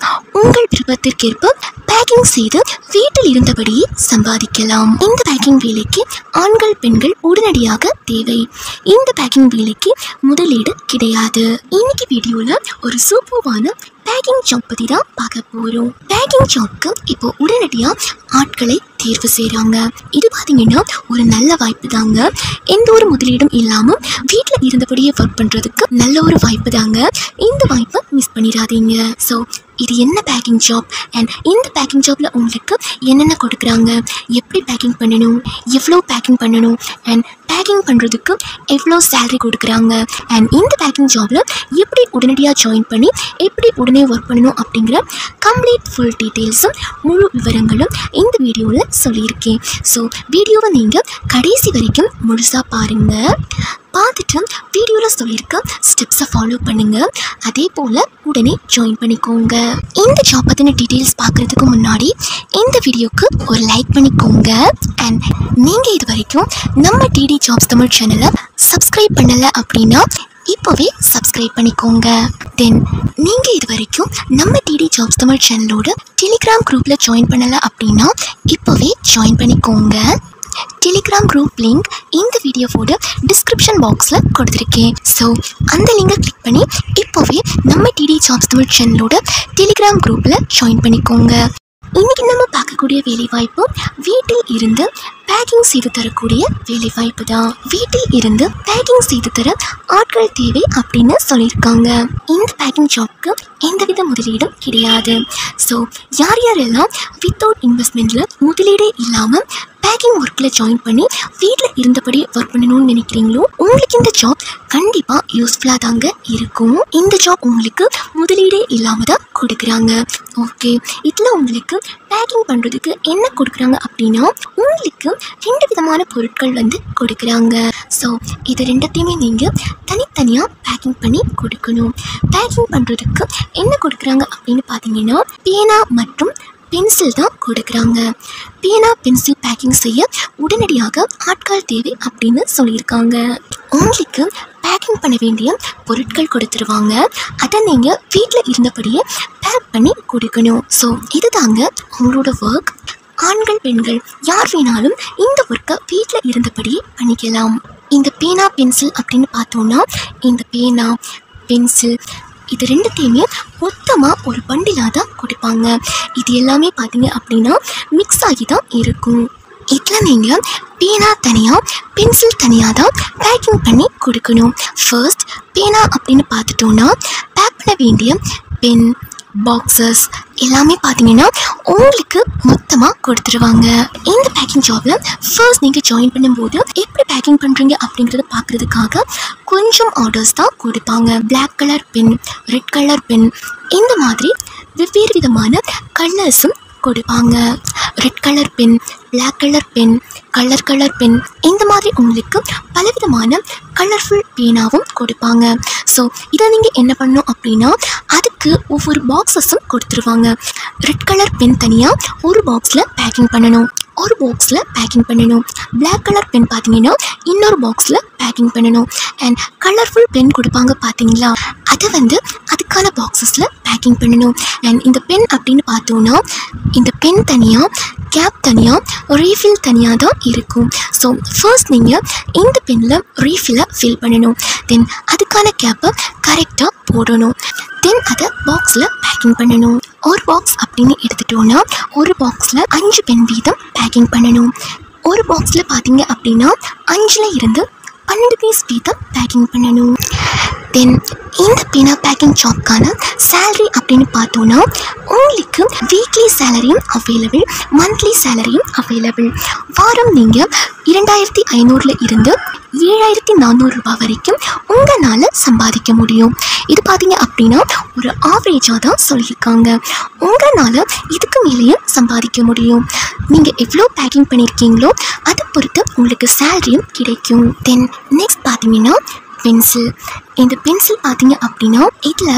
உங்கள் விருப்பத்திற்கேற்ப பேக்கிங் செய்து வீட்டில் இருந்தபடியே சம்பாதிக்கலாம் இந்த பேக்கிங் வேலைக்கு ஆண்கள் பெண்கள் உடனடியாக தேவை இந்த பேக்கிங் வேலைக்கு முதலீடு கிடையாது இன்னைக்கு வீடியோல ஒரு சூப்பர்வான பேக்கிங் ஜாப் பற்றி தான் பார்க்க போகிறோம் பேக்கிங் ஜாப்க்கு இப்போ உடனடியாக ஆட்களை தேர்வு செய்கிறாங்க இது பார்த்தீங்கன்னா ஒரு நல்ல வாய்ப்பு தாங்க எந்த ஒரு முதலீடும் இல்லாமல் வீட்டில் இருந்தபடியே ஒர்க் பண்ணுறதுக்கு நல்ல ஒரு வாய்ப்பு தாங்க இந்த வாய்ப்பை மிஸ் பண்ணிடாதீங்க ஸோ இது என்ன பேக்கிங் ஜாப் அண்ட் இந்த பேக்கிங் ஜாப்பில் உங்களுக்கு என்னென்ன கொடுக்குறாங்க எப்படி பேக்கிங் பண்ணணும் எவ்வளோ பேக்கிங் பண்ணணும் அண்ட் பேக்கிங் பண்ணுறதுக்கு எவ்வளோ சேலரி கொடுக்குறாங்க அண்ட் இந்த பேக்கிங் ஜாபில் எப்படி உடனடியாக ஜாயின் பண்ணி எப்படி உடனே ஒர்க் பண்ணணும் அப்படிங்கிற கம்ப்ளீட் ஃபுல் டீட்டெயில்ஸும் முழு விவரங்களும் இந்த வீடியோவில் சொல்லியிருக்கேன் ஸோ வீடியோவை நீங்கள் கடைசி வரைக்கும் முழுசாக பாருங்கள் பார்த்துட்டு வீடியோவில் சொல்லியிருக்க ஸ்டெப்ஸை ஃபாலோ பண்ணுங்கள் அதே போல் உடனே ஜாயின் பண்ணிக்கோங்க இந்த ஜாப் பற்றின டீட்டெயில்ஸ் பார்க்குறதுக்கு முன்னாடி இந்த வீடியோக்கு ஒரு லைக் பண்ணிக்கோங்க அண்ட் நீங்கள் இது வரைக்கும் நம்ம டிடி ஜாப்ஸ் தமிழ் சேனலை சப்ஸ்கிரைப் பண்ணலை அப்படின்னா இப்போவே சப்ஸ்கிரைப் பண்ணிக்கோங்க தென் நீங்கள் இது வரைக்கும் நம்ம டிடி ஜாப்ஸ் தமிழ் சேனலோட டெலிகிராம் குரூப்பில் ஜாயின் பண்ணலை அப்படின்னா இப்போவே ஜாயின் பண்ணிக்கோங்க டெலிகிராம் குரூப் லிங்க் இந்த வீடியோவோட டிஸ்கிரிப்ஷன் பாக்ஸில் கொடுத்துருக்கேன் ஸோ அந்த லிங்கை கிளிக் பண்ணி இப்போவே நம்ம டிடி ஜாப்ஸ் தமிழ் சேனலோட டெலிகிராம் குரூப்பில் ஜாயின் பண்ணிக்கோங்க இன்னைக்கு நம்ம பார்க்கக்கூடிய வேலைவாய்ப்பு வீட்டில் இருந்து பேக்கிங் செய்து தரக்கூடிய வேலைவாய்ப்பு தான் வீட்டில் இருந்து பேக்கிங் செய்து தர ஆட்கள் தேவை அப்படின்னு சொல்லியிருக்காங்க இந்த பேக்கிங் ஜாப்க்கு எந்தவித முதலீடும் கிடையாது ஸோ யார் யாரெல்லாம் வித்தவுட் இன்வெஸ்ட்மெண்ட்டில் முதலீடே இல்லாமல் பேக்கிங் ஒர்க்கில் ஜாயின் பண்ணி வீட்டில் இருந்தபடி ஒர்க் பண்ணணும்னு நினைக்கிறீங்களோ உங்களுக்கு இந்த ஜாப் கண்டிப்பாக யூஸ்ஃபுல்லாக தாங்க இருக்கும் இந்த ஜாப் உங்களுக்கு முதலீடே இல்லாமல் தான் கொடுக்குறாங்க ஓகே இதில் உங்களுக்கு பேக்கிங் பண்ணுறதுக்கு என்ன கொடுக்குறாங்க அப்படின்னா உங்களுக்கு ரெண்டு விதமான பொருட்கள் வந்து கொடுக்குறாங்க ஸோ இது ரெண்டத்தையுமே நீங்கள் தனித்தனியாக பேக்கிங் பண்ணி கொடுக்கணும் பேக்கிங் பண்ணுறதுக்கு என்ன கொடுக்குறாங்க அப்படின்னு பார்த்தீங்கன்னா பேனா மற்றும் பென்சில் தான் கொடுக்குறாங்க பேனா பென்சில் பேக்கிங் செய்ய உடனடியாக ஆட்கள் தேவை அப்படின்னு சொல்லியிருக்காங்க உங்களுக்கு பேக்கிங் பண்ண வேண்டிய பொருட்கள் கொடுத்துருவாங்க அதை நீங்கள் வீட்டில் இருந்தபடியே பேக் பண்ணி கொடுக்கணும் ஸோ இதுதாங்க உங்களோட ஒர்க் ஆண்கள் பெண்கள் யார் வேணாலும் இந்த ஒர்க்கை வீட்டில் இருந்தபடியே பண்ணிக்கலாம் இந்த பேனா பென்சில் அப்படின்னு பார்த்தோன்னா இந்த பேனா பென்சில் இது ரெண்டுத்தையுமே மொத்தமாக ஒரு பண்டிலாக தான் கொடுப்பாங்க இது எல்லாமே பார்த்தீங்க அப்படின்னா மிக்ஸ் ஆகி தான் இருக்கும் இதில் நீங்கள் பேனா தனியாக பென்சில் தனியாக தான் பேக்கிங் பண்ணி கொடுக்கணும் ஃபர்ஸ்ட் பேனா அப்படின்னு பார்த்துட்டோன்னா பேக் பண்ண வேண்டிய பென் பாக்ஸஸ் எல்லாமே பார்த்தீங்கன்னா உங்களுக்கு மொத்தமாக கொடுத்துருவாங்க இந்த பேக்கிங் ஜாபில் ஃபர்ஸ்ட் நீங்கள் ஜாயின் பண்ணும்போது எப்படி பேக்கிங் பண்ணுறீங்க அப்படிங்கிறத பார்க்குறதுக்காக கொஞ்சம் ஆர்டர்ஸ் தான் கொடுப்பாங்க black colour pen red colour pen இந்த மாதிரி வெவ்வேறு விதமான கலர்ஸும் கொடுப்பாங்க red colour pen black colour pen colour colour pen இந்த மாதிரி உங்களுக்கு பலவிதமான கலர்ஃபுல் பேனாவும் கொடுப்பாங்க ஸோ இதை நீங்கள் என்ன பண்ணணும் அப்படின்னா அதுக்கு ஒவ்வொரு பாக்ஸஸும் கொடுத்துருவாங்க ரெட் கலர் பென் தனியாக ஒரு பாக்ஸில் பேக்கிங் பண்ணணும் ஒரு பாக்ஸில் பேக்கிங் பண்ணணும் பிளாக் கலர் பென் பார்த்தீங்கன்னா இன்னொரு பாக்ஸில் பேக்கிங் பண்ணணும் அண்ட் கலர்ஃபுல் பென் கொடுப்பாங்க பார்த்தீங்களா அதை வந்து அதுக்கான பாக்ஸஸில் பேக்கிங் பண்ணணும் அண்ட் இந்த பென் அப்படின்னு பார்த்தோன்னா இந்த பென் தனியாக கேப் தனியாக ரீஃபில் தனியாக தான் இருக்கும் ஸோ ஃபர்ஸ்ட் நீங்கள் இந்த பெனில் ரீஃபில்லை ஃபில் பண்ணணும் தென் அதுக்கான கேப்பை கரெக்டாக போடணும் தென் அதை பாக்ஸில் பேக்கிங் பண்ணணும் ஒரு பாக்ஸ் அப்படின்னு எடுத்துட்டோன்னா ஒரு பாக்ஸில் அஞ்சு பென் வீதம் பேக்கிங் பண்ணணும் ஒரு பாக்ஸில் பார்த்தீங்க அப்படின்னா அஞ்சில் இருந்து பன்னெண்டு பீஸ் வீதம் பேக்கிங் பண்ணணும் தென் இந்த பேனா பேக்கிங் ஜாப்க்கான சேலரி அப்படின்னு பார்த்தோன்னா உங்களுக்கு வீக்லி சேலரியும் அவைலபிள் மந்த்லி சேலரியும் அவைலபிள் வாரம் நீங்கள் இரண்டாயிரத்தி ஐநூறில் இருந்து ஏழாயிரத்தி நானூறு ரூபாய் வரைக்கும் உங்களால் சம்பாதிக்க முடியும் இது பார்த்தீங்க அப்படின்னா ஒரு ஆவரேஜாக தான் சொல்லியிருக்காங்க உங்களால் இதுக்கு மேலேயும் சம்பாதிக்க முடியும் நீங்கள் எவ்வளோ பேக்கிங் பண்ணியிருக்கீங்களோ அதை பொறுத்து உங்களுக்கு சேலரியும் கிடைக்கும் தென் நெக்ஸ்ட் பார்த்தீங்கன்னா பென்சில் இந்த பென்சில் பார்த்தீங்க அப்படின்னா இதில்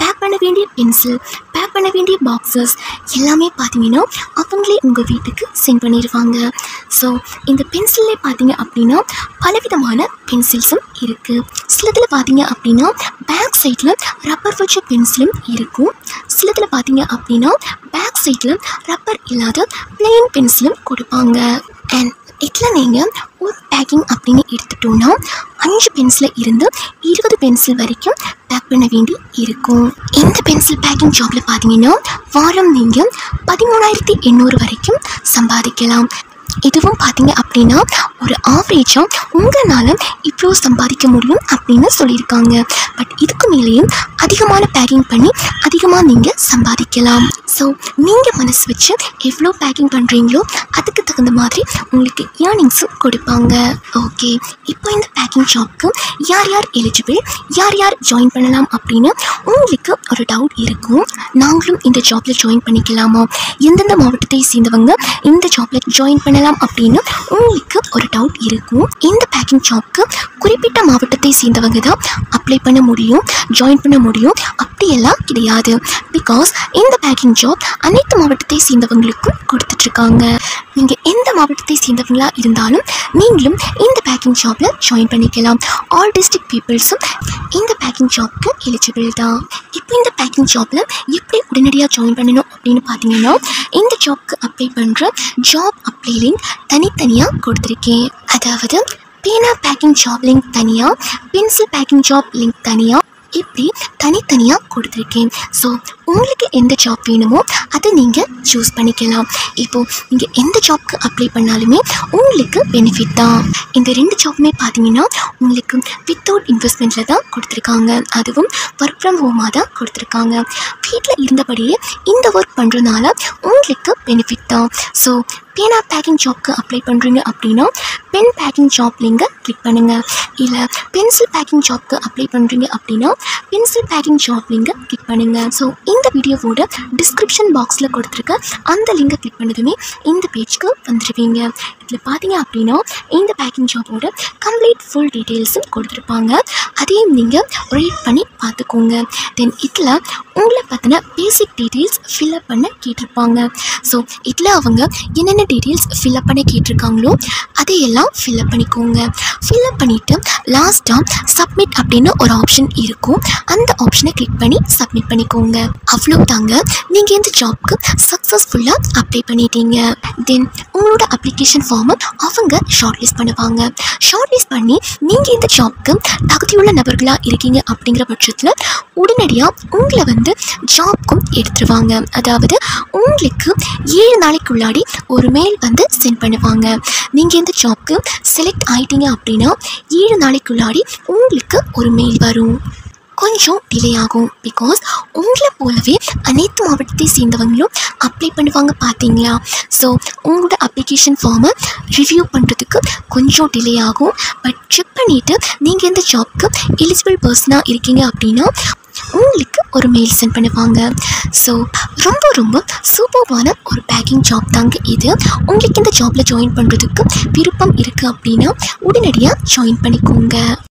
பேக் பண்ண வேண்டிய பென்சில் பேக் பண்ண வேண்டிய பாக்ஸஸ் எல்லாமே பார்த்தீங்கன்னா அவங்களே உங்கள் வீட்டுக்கு சென்ட் பண்ணிடுவாங்க ஸோ இந்த பென்சில்லே பார்த்தீங்க அப்படின்னா பலவிதமான பென்சில்ஸும் இருக்குது சிலதில் பார்த்தீங்க அப்படின்னா பேக் சைடில் ரப்பர் வச்ச பென்சிலும் இருக்கும் சிலதில் பார்த்தீங்க அப்படின்னா பேக் சைடில் ரப்பர் இல்லாத பிளெயின் பென்சிலும் கொடுப்பாங்க அண்ட் இதில் நீங்கள் ஒரு பேக்கிங் அப்படின்னு எடுத்துட்டோன்னா அஞ்சு பென்சிலில் இருந்து இருபது பென்சில் வரைக்கும் பேக் பண்ண வேண்டி இருக்கும் இந்த பென்சில் பேக்கிங் ஜாப்பில் பார்த்தீங்கன்னா வாரம் நீங்கள் பதிமூணாயிரத்தி எண்ணூறு வரைக்கும் சம்பாதிக்கலாம் இதுவும் பார்த்தீங்க அப்படின்னா ஒரு ஆவரேஜாக உங்களால் இவ்வளோ சம்பாதிக்க முடியும் அப்படின்னு சொல்லியிருக்காங்க பட் இதுக்கு மேலேயும் அதிகமான பேக்கிங் பண்ணி அதிகமாக நீங்கள் சம்பாதிக்கலாம் ஸோ நீங்கள் மனசு வச்சு எவ்வளோ பேக்கிங் பண்ணுறீங்களோ அதுக்கு தகுந்த மாதிரி உங்களுக்கு ஏர்னிங்ஸும் கொடுப்பாங்க ஓகே இப்போ இந்த பேக்கிங் ஷாப்க்கு யார் யார் எலிஜிபிள் யார் யார் ஜாயின் பண்ணலாம் அப்படின்னு உங்களுக்கு ஒரு டவுட் இருக்கும் நாங்களும் இந்த ஜாப்பில் ஜாயின் பண்ணிக்கலாமா எந்தெந்த மாவட்டத்தை சேர்ந்தவங்க இந்த ஜாப்பில் ஜாயின் பண்ணலாம் அப்படின்னு உங்களுக்கு ஒரு டவுட் இருக்கும் இந்த பேக்கிங் ஜாப்க்கு குறிப்பிட்ட மாவட்டத்தை சேர்ந்தவங்க தான் அப்ளை பண்ண முடியும் ஜாயின் பண்ண முடியும் அப்படியெல்லாம் கிடையாது பிகாஸ் இந்த பேக்கிங் ஜாப் அனைத்து மாவட்டத்தை சேர்ந்தவங்களுக்கும் கொடுத்துட்ருக்காங்க நீங்கள் எந்த மாவட்டத்தை சேர்ந்தவங்களா இருந்தாலும் நீங்களும் இந்த பேக்கிங் ஜாப்பில் ஜாயின் பண்ணிக்கலாம் ஆல் டிஸ்ட்ரிக்ட் பீப்புள்ஸும் இந்த பேக்கிங் ஜாப்க்கு எலிஜிபிள் தான் இப்போ இந்த பேக்கிங் ஜாப்பில் எப்படி உடனடியாக ஜாயின் பண்ணணும் அப்படின்னு பார்த்தீங்கன்னா இந்த ஜாப்க்கு அப்ளை பண்ணுற ஜாப் அப்ளை லிங்க் தனித்தனியாக கொடுத்துருக்கேன் அதாவது பேனா பேக்கிங் ஜாப் லிங்க் தனியாக பென்சில் பேக்கிங் ஜாப் லிங்க் தனியாக இப்படி தனித்தனியாக கொடுத்துருக்கேன் ஸோ உங்களுக்கு எந்த ஜாப் வேணுமோ அதை நீங்கள் சூஸ் பண்ணிக்கலாம் இப்போது நீங்கள் எந்த ஜாப்க்கு அப்ளை பண்ணாலுமே உங்களுக்கு பெனிஃபிட் தான் இந்த ரெண்டு ஜாப்புமே பார்த்தீங்கன்னா உங்களுக்கு வித்தவுட் இன்வெஸ்ட்மெண்ட்டில் தான் கொடுத்துருக்காங்க அதுவும் ஒர்க் ஃப்ரம் ஹோமாக தான் கொடுத்துருக்காங்க வீட்டில் இருந்தபடியே இந்த ஒர்க் பண்ணுறதுனால உங்களுக்கு பெனிஃபிட் தான் ஸோ பேனா பேக்கிங் ஜாப்க்கு அப்ளை பண்ணுறீங்க அப்படின்னா பென் பேக்கிங் ஜாப் லிங்கை கிளிக் பண்ணுங்கள் இல்லை பென்சில் பேக்கிங் ஜாப்க்கு அப்ளை பண்ணுறீங்க அப்படின்னா பென்சில் பேக்கிங் ஜாப் லிங்கை கிளிக் பண்ணுங்கள் ஸோ இந்த வீடியோவோட டிஸ்கிரிப்ஷன் பாக்ஸில் கொடுத்துருக்க அந்த லிங்கை கிளிக் பண்ணதுமே இந்த பேஜ்க்கு வந்துடுவீங்க இதில் பார்த்தீங்க அப்படின்னா இந்த பேக்கிங் ஜாபோட கம்ப்ளீட் ஃபுல் டீட்டெயில்ஸும் கொடுத்துருப்பாங்க அதையும் நீங்கள் ரீட் பண்ணி பார்த்துக்கோங்க தென் இதில் உங்களை பற்றின பேசிக் டீட்டெயில்ஸ் ஃபில்அப் பண்ண கேட்டிருப்பாங்க ஸோ இதில் அவங்க என்னென்ன டீட்டெயில்ஸ் ஃபில்அப் பண்ண கேட்டிருக்காங்களோ அதையெல்லாம் ஃபில்அப் பண்ணிக்கோங்க ஃபில்அப் பண்ணிவிட்டு லாஸ்ட்டாக சப்மிட் அப்படின்னு ஒரு ஆப்ஷன் இருக்கும் அந்த ஆப்ஷனை கிளிக் பண்ணி சப்மிட் பண்ணிக்கோங்க அவ்வளோதாங்க நீங்கள் இந்த ஜாப்க்கு சக்ஸஸ்ஃபுல்லாக அப்ளை பண்ணிட்டீங்க தென் உங்களோட அப்ளிகேஷன் ஃபார்மை அவங்க ஷார்ட் லிஸ்ட் பண்ணுவாங்க ஷார்ட் லிஸ்ட் பண்ணி நீங்கள் இந்த ஜாப்க்கு தகுதியுள்ள நபர்களாக இருக்கீங்க அப்படிங்கிற பட்சத்தில் உடனடியாக உங்களை வந்து ஜாப்க்கும் எடுத்துருவாங்க அதாவது உங்களுக்கு ஏழு நாளைக்குள்ளாடி ஒரு மெயில் வந்து சென்ட் பண்ணுவாங்க நீங்கள் இந்த ஜாப்க்கு செலக்ட் ஆயிட்டீங்க அப்படின்னா ஏழு நாளைக்குள்ளாடி உங்களுக்கு ஒரு மெயில் வரும் கொஞ்சம் டிலே ஆகும் பிகாஸ் உங்களை போலவே அனைத்து மாவட்டத்தை சேர்ந்தவங்களும் அப்ளை பண்ணுவாங்க பார்த்தீங்களா ஸோ உங்களோட அப்ளிகேஷன் ஃபார்மை ரிவ்யூ பண்ணுறதுக்கு கொஞ்சம் டிலே ஆகும் பட் செக் பண்ணிவிட்டு நீங்கள் இந்த ஜாப்க்கு எலிஜிபிள் பர்சனாக இருக்கீங்க அப்படின்னா உங்களுக்கு ஒரு மெயில் சென்ட் பண்ணுவாங்க ஸோ ரொம்ப ரொம்ப சூப்பர்வான ஒரு பேக்கிங் ஜாப் தாங்க இது உங்களுக்கு இந்த ஜாப்பில் ஜாயின் பண்ணுறதுக்கு விருப்பம் இருக்குது அப்படின்னா உடனடியாக ஜாயின் பண்ணிக்கோங்க